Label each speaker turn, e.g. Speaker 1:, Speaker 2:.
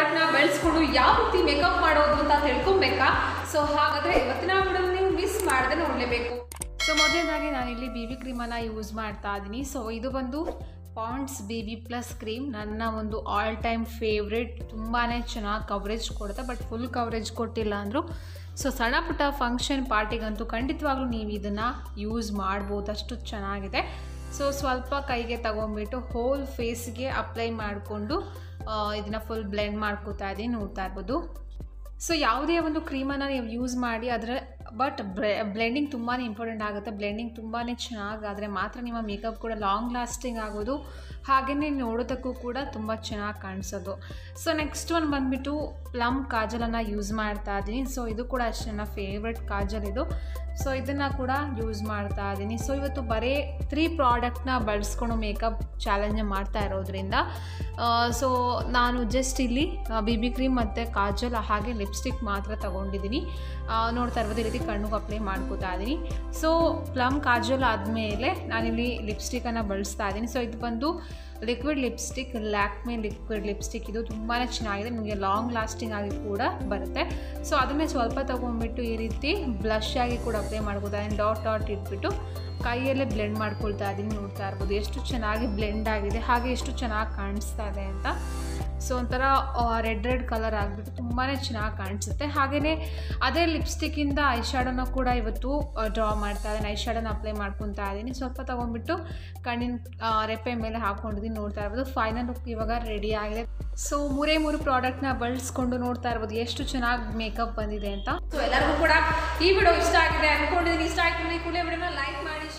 Speaker 1: ಪ್ರಾಡಕ್ಟ್ನ ಬಳಸ್ಕೊಂಡು ಯಾವ ರೀತಿ ಮೇಕಪ್ ಮಾಡೋದು ಅಂತ ತಿಳ್ಕೊಬೇಕಾ ಸೊ ಹಾಗಾದರೆ ಇವತ್ತಿನ ವಿಡಿಯೋ ನೀವು ಮಿಸ್ ಮಾಡದೆ ನೋಡಲೇಬೇಕು ಸೊ ಮೊದಲನೇದಾಗಿ ನಾನಿಲ್ಲಿ ಬಿ ಬಿ ಕ್ರೀಮನ್ನು ಯೂಸ್ ಮಾಡ್ತಾ ಇದ್ದೀನಿ ಸೊ ಇದು ಬಂದು Pond's B B plus cream ನನ್ನ ಒಂದು ಆಲ್ ಟೈಮ್ ಫೇವ್ರೆಟ್ ತುಂಬಾ ಚೆನ್ನಾಗಿ ಕವ್ರೇಜ್ ಕೊಡುತ್ತೆ ಬಟ್ ಫುಲ್ ಕವ್ರೇಜ್ ಕೊಟ್ಟಿಲ್ಲ ಅಂದರು ಸೊ ಸಣ್ಣ ಪುಟ್ಟ ಫಂಕ್ಷನ್ ಪಾರ್ಟಿಗಂತೂ ಖಂಡಿತವಾಗ್ಲೂ ನೀವು ಇದನ್ನು ಯೂಸ್ ಮಾಡ್ಬೋದು ಅಷ್ಟು ಚೆನ್ನಾಗಿದೆ ಸೊ ಸ್ವಲ್ಪ ಕೈಗೆ ತಗೊಂಡ್ಬಿಟ್ಟು ಹೋಲ್ ಫೇಸ್ಗೆ ಅಪ್ಲೈ ಮಾಡಿಕೊಂಡು ಇದನ್ನು ಫುಲ್ ಬ್ಲೆಂಡ್ ಮಾಡ್ಕೋತಾ ಇದ್ದೀನಿ ನೋಡ್ತಾ ಇರ್ಬೋದು ಸೊ ಯಾವುದೇ ಒಂದು ಕ್ರೀಮನ್ನು ನೀವು ಯೂಸ್ ಮಾಡಿ ಅದರ ಬಟ್ ಬ್ಲೆಂಡಿಂಗ್ ತುಂಬಾ ಇಂಪಾರ್ಟೆಂಟ್ ಆಗುತ್ತೆ ಬ್ಲೆಂಡಿಂಗ್ ತುಂಬಾ ಚೆನ್ನಾಗಾದರೆ ಮಾತ್ರ ನಿಮ್ಮ ಮೇಕಪ್ ಕೂಡ ಲಾಂಗ್ ಲಾಸ್ಟಿಂಗ್ ಆಗೋದು ಹಾಗೆಯೇ ನೋಡೋದಕ್ಕೂ ಕೂಡ ತುಂಬ ಚೆನ್ನಾಗಿ ಕಾಣಿಸೋದು ಸೊ ನೆಕ್ಸ್ಟ್ ಒಂದು ಬಂದುಬಿಟ್ಟು ಪ್ಲಮ್ ಕಾಜಲನ್ನು ಯೂಸ್ ಮಾಡ್ತಾ ಇದ್ದೀನಿ ಸೊ ಇದು ಕೂಡ ಅಷ್ಟೇ ನನ್ನ ಫೇವ್ರೆಟ್ ಕಾಜಲ್ ಇದು ಸೊ ಇದನ್ನು ಕೂಡ ಯೂಸ್ ಮಾಡ್ತಾ ಇದ್ದೀನಿ ಸೊ ಇವತ್ತು ಬರೀ ತ್ರೀ ಪ್ರಾಡಕ್ಟ್ನ ಬಳಸ್ಕೊಂಡು ಮೇಕಪ್ ಚಾಲೆಂಜ್ ಮಾಡ್ತಾ ಇರೋದ್ರಿಂದ ಸೊ ನಾನು ಜಸ್ಟ್ ಇಲ್ಲಿ ಬಿ ಬಿ ಕ್ರೀಮ್ ಮತ್ತು ಕಾಜಲ್ ಹಾಗೆ ಲಿಪ್ಸ್ಟಿಕ್ ಮಾತ್ರ ತೊಗೊಂಡಿದ್ದೀನಿ ನೋಡ್ತಾ ಇರ್ಬೋದು ಈ ರೀತಿ ಕಣ್ಣಿಗೆ ಅಪ್ಲೈ ಮಾಡ್ಕೋತಾ ಇದ್ದೀನಿ ಸೊ ಪ್ಲಮ್ ಕಾಜಲ್ ಆದಮೇಲೆ ನಾನಿಲ್ಲಿ ಲಿಪ್ಸ್ಟಿಕನ್ನು ಬಳಸ್ತಾ ಇದ್ದೀನಿ ಸೊ ಇದು ಬಂದು liquid lipstick Lakme liquid lipstick ಇದು ತುಂಬಾ ಚೆನ್ನಾಗಿದೆ ನಿಮಗೆ ಲಾಂಗ್ ಲಾಸ್ಟಿಂಗ್ ಆಗಿ ಕೂಡ ಬರುತ್ತೆ ಸೊ ಅದನ್ನೇ ಸ್ವಲ್ಪ ತೊಗೊಂಡ್ಬಿಟ್ಟು ಈ ರೀತಿ ಬ್ಲಷ್ ಆಗಿ ಕೂಡ ಅಪ್ಲೈ ಮಾಡ್ಕೋತಾ ಇದ್ದೀನಿ ಡಾಟ್ ಡಾಟ್ ಇಟ್ಬಿಟ್ಟು ಕೈಯಲ್ಲೇ ಬ್ಲೆಂಡ್ ಮಾಡ್ಕೊಳ್ತಾ ಇದ್ದೀನಿ ನೋಡ್ತಾ ಇರ್ಬೋದು ಎಷ್ಟು ಚೆನ್ನಾಗಿ ಬ್ಲೆಂಡ್ ಆಗಿದೆ ಹಾಗೆ ಎಷ್ಟು ಚೆನ್ನಾಗಿ ಕಾಣಿಸ್ತಾ ಇದೆ ಅಂತ ಸೊ ಒಂಥರ ರೆಡ್ ರೆಡ್ ಕಲರ್ ಆಗಿಬಿಟ್ಟು ತುಂಬಾ ಚೆನ್ನಾಗಿ ಕಾಣಿಸುತ್ತೆ ಹಾಗೆಯೇ ಅದೇ ಲಿಪ್ಸ್ಟಿಕ್ಕಿಂದ ಐ ಶ್ಯಾಡೋನ ಕೂಡ ಇವತ್ತು ಡ್ರಾ ಮಾಡ್ತಾ ಇದ್ದೀನಿ ಐ ಶ್ಯಾಡೋನ ಅಪ್ಲೈ ಮಾಡ್ಕೊತಾ ಇದ್ದೀನಿ ಸ್ವಲ್ಪ ತೊಗೊಂಡ್ಬಿಟ್ಟು ಕಣ್ಣಿನ ರೆಪ್ಪೆ ಮೇಲೆ ಹಾಕ್ಕೊಂಡಿದ್ದೀನಿ ನೋಡ್ತಾ ಇರ್ಬೋದು ಫೈನಲ್ ಲುಕ್ ಇವಾಗ ರೆಡಿ ಆಗಿದೆ ಸೊ ಮೂರೇ ಮೂರು ಪ್ರಾಡಕ್ಟ್ನ ಬಳಸ್ಕೊಂಡು ನೋಡ್ತಾ ಇರ್ಬೋದು ಎಷ್ಟು ಚೆನ್ನಾಗಿ ಮೇಕಪ್ ಬಂದಿದೆ ಅಂತ ಸೊ ಎಲ್ಲರಿಗೂ ಕೂಡ ಈ ವಿಡಿಯೋ ಇಷ್ಟ ಆಗಿದೆ ಅನ್ಕೊಂಡಿದ್ದೀನಿ ಇಷ್ಟ ಆಯ್ತು ಕೂಡ ವಿಡಿಯೋನ ಲೈಕ್ ಮಾಡಿ